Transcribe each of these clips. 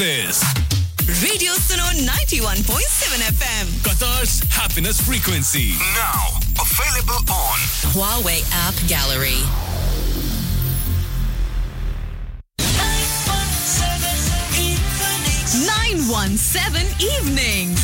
is Radio Suno 91.7 FM. Qatar's happiness frequency. Now available on Huawei App Gallery. Nine one seven evenings.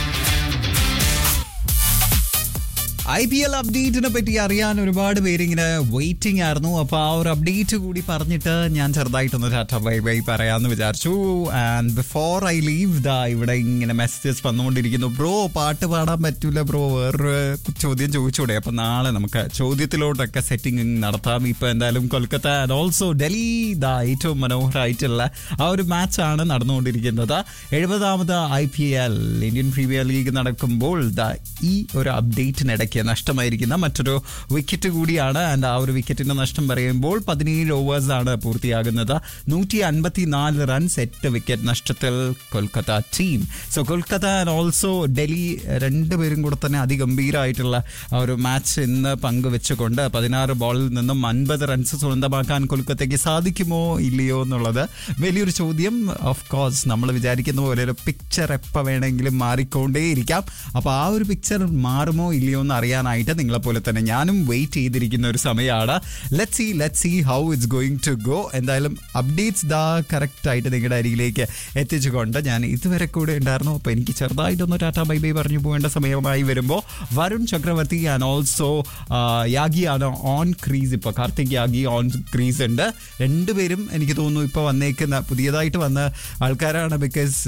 I P L അപ്ഡേറ്റിനെ പറ്റി അറിയാൻ ഒരുപാട് പേരിങ്ങനെ waiting ആയിരുന്നു അപ്പോൾ ആ ഒരു അപ്ഡേറ്റ് കൂടി പറഞ്ഞിട്ട് ഞാൻ ചെറുതായിട്ടൊന്ന് ടാറ്റ ബൈ ബൈ പറയാമെന്ന് വിചാരിച്ചു ആൻഡ് ബിഫോർ ഐ ലീവ് ദാ ഇവിടെ ഇങ്ങനെ മെസ്സേജസ് വന്നുകൊണ്ടിരിക്കുന്നു ബ്രോ പാട്ട് പാടാൻ പറ്റൂല ബ്രോ വേറൊരു ചോദ്യം ചോദിച്ചൂടെ അപ്പം നാളെ നമുക്ക് ചോദ്യത്തിലോട്ടൊക്കെ സെറ്റിംഗ് നടത്താം ഇപ്പം എന്തായാലും കൊൽക്കത്ത ആൻഡ് ഓൾസോ ഡൽഹി ദാ ഏറ്റവും മനോഹരമായിട്ടുള്ള ആ ഒരു മാച്ചാണ് നടന്നുകൊണ്ടിരിക്കുന്നത് എഴുപതാമത് I P L Indian premier league നടക്കുമ്പോൾ ദാ ഈ ഒരു അപ്ഡേറ്റിനിടയ്ക്ക് നഷ്ടമായിരിക്കുന്ന മറ്റൊരു വിക്കറ്റ് കൂടിയാണ് ആൻഡ് ആ ഒരു വിക്കറ്റിന്റെ നഷ്ടം പറയുമ്പോൾ പതിനേഴ് ഓവേഴ്സ് ആണ് പൂർത്തിയാകുന്നത് നൂറ്റി അൻപത്തി നാല് റൺസ് എട്ട് വിക്കറ്റ് നഷ്ടത്തിൽ Kolkata team so Kolkata and also Delhi രണ്ടുപേരും കൂടെ തന്നെ അതിഗംഭീരമായിട്ടുള്ള ആ ഒരു മാച്ച് ഇന്ന് പങ്കുവെച്ചുകൊണ്ട് പതിനാറ് ബോളിൽ നിന്നും അൻപത് റൺസ് സ്വന്തമാക്കാൻ കൊൽക്കത്തയ്ക്ക് സാധിക്കുമോ ഇല്ലയോ എന്നുള്ളത് വലിയൊരു ചോദ്യം ഓഫ് കോഴ്സ് നമ്മൾ വിചാരിക്കുന്ന പോലെ ഒരു പിക്ചർ എപ്പോൾ വേണമെങ്കിലും മാറിക്കൊണ്ടേയിരിക്കാം അപ്പോൾ ആ ഒരു പിക്ചർ മാറുമോ ഇല്ലയോ എന്ന് അറിയാനായിട്ട് നിങ്ങളെപ്പോലെ തന്നെ ഞാനും വെയിറ്റ് ചെയ്തിരിക്കുന്ന ഒരു സമയമാണ് let see let see how it's going to go എന്തായാലും അപ്ഡേറ്റ്സ് ദാ കറക്റ്റ് ആയിട്ട് നിങ്ങളുടെ അരികിലേക്ക് എത്തിച്ചുകൊണ്ട് ഞാൻ ഇതുവരെ കൂടെ ഉണ്ടായിരുന്നു അപ്പോൾ എനിക്ക് ചെറുതായിട്ടൊന്ന് ടാറ്റ ബൈ ബൈ പറഞ്ഞു പോകേണ്ട സമയമായി വരുമ്പോൾ വരുൺ ചക്രവർത്തി ആൻഡ് ഓൾസോ യാഗിയാണ് ഓൺ ക്രീസ് ഇപ്പോൾ കാർത്തിക് യാഗി ഓൺ ക്രീസ് ഉണ്ട് രണ്ടുപേരും എനിക്ക് തോന്നുന്നു ഇപ്പോൾ വന്നേക്കുന്ന പുതിയതായിട്ട് വന്ന ആൾക്കാരാണ് ബിക്കോസ്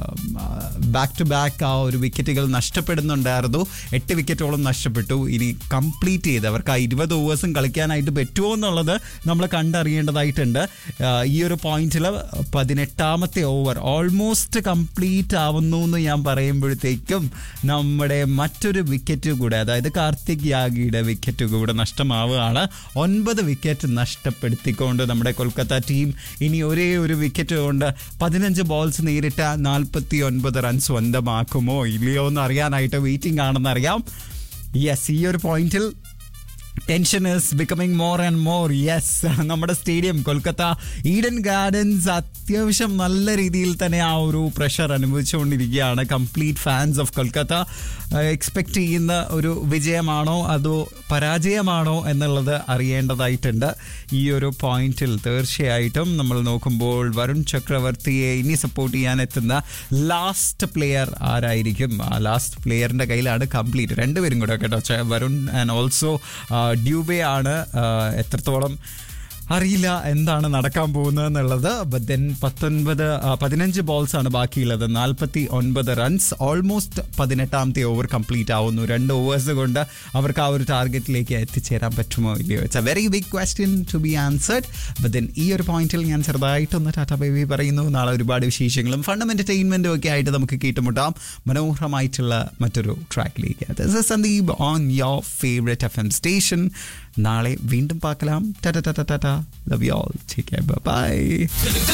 ബാക്ക് ടു ബാക്ക് ആ ഒരു വിക്കറ്റുകൾ നഷ്ടപ്പെടുന്നുണ്ടായിരുന്നു എട്ട് വിക്കറ്റോളം നഷ്ടപ്പെട്ടു ഇനി കംപ്ലീറ്റ് ചെയ്ത് അവർക്ക് ആ ഇരുപത് ഓവേഴ്സും കളിക്കാനായിട്ട് പറ്റുമോ എന്നുള്ളത് നമ്മൾ കണ്ടറിയേണ്ടതായിട്ടുണ്ട് ആ, ഈ ഒരു പോയിന്റിൽ പതിനെട്ടാമത്തെ ഓവർ ഓൾമോസ്റ്റ് കംപ്ലീറ്റ് ആവുന്നു എന്ന് ഞാൻ പറയുമ്പോഴത്തേക്കും നമ്മുടെ മറ്റൊരു വിക്കറ്റ് കൂടെ അതായത് കാർത്തിക് യാഗിയുടെ വിക്കറ്റ് കൂടെ നഷ്ടമാവുകയാണ് ഒൻപത് വിക്കറ്റ് നഷ്ടപ്പെടുത്തിക്കൊണ്ട് നമ്മുടെ കൊൽക്കത്ത ടീം ഇനി ഒരേ ഒരു വിക്കറ്റ് കൊണ്ട് പതിനഞ്ച് ബോൾസ് നേരിട്ട നാൽപ്പത്തി ഒൻപത് റൺ സ്വന്തമാക്കുമോ ഇല്ലയോ എന്ന് അറിയാനായിട്ട് വെയിറ്റിംഗ് ആണെന്ന് അറിയാം യെസ് ഈ ഒരു പോയിന്റിൽ tension is becoming more and more yes നമ്മുടെ സ്റ്റേഡിയം കൊൽക്കത്ത ഈഡൻ ഗാർഡൻസ് അത്യാവശ്യം നല്ല രീതിയിൽ തന്നെ ആ ഒരു പ്രഷർ അനുഭവിച്ചുകൊണ്ടിരിക്കുകയാണ് complete fans of Kolkata expect ചെയ്യുന്ന ഒരു വിജയമാണോ അതോ പരാജയമാണോ എന്നുള്ളത് അറിയേണ്ടതായിട്ടുണ്ട് ഈ ഒരു പോയിന്റിൽ തീർച്ചയായിട്ടും നമ്മൾ നോക്കുമ്പോൾ വരുൺ ചക്രവർത്തിയെ ഇനി സപ്പോർട്ട് ചെയ്യാൻ എത്തുന്ന ലാസ്റ്റ് പ്ലെയർ ആരായിരിക്കും ആ ലാസ്റ്റ് പ്ലെയറിന്റെ കയ്യിലാണ് കംപ്ലീറ്റ് രണ്ടുപേരും കൂടെ കേട്ടോ ചെ- വരുൺ ആൻഡ് ഓൾസോ ഡ്യൂബെ ആണ് ആ, എത്രത്തോളം അറിയില്ല എന്താണ് നടക്കാൻ പോകുന്നത് എന്നുള്ളത് ബട്ട് ദെൻ പത്തൊൻപത് ആ, പതിനഞ്ച് ബോൾസ് ആണ് ബാക്കിയുള്ളത് നാൽപ്പത്തി ഒൻപത് റൺസ് ഓൾമോസ്റ്റ് പതിനെട്ടാമത്തെ ഓവർ കംപ്ലീറ്റ് ആവുന്നു രണ്ട് ഓവേഴ്സ് കൊണ്ട് അവർക്ക് ആ ഒരു ടാർഗറ്റിലേക്ക് എത്തിച്ചേരാൻ പറ്റുമോ ഇല്ലയോ it's a very big question to be answered but then ഈ ഒരു പോയിന്റിൽ ഞാൻ ചെറുതായിട്ടൊന്ന് ടാറ്റ ബേബി പറയുന്നു നാളെ ഒരുപാട് വിശേഷങ്ങളും ഫണ്ടും എന്റർടൈൻമെന്റും ഒക്കെ ആയിട്ട് നമുക്ക് കേട്ടുമുട്ടാം മനോഹരമായിട്ടുള്ള മറ്റൊരു ട്രാക്കിലേക്ക് this is Sandeep on your favourite F M station നാളെ വീണ്ടും പാക്കലാം tata tata tata love you all take care by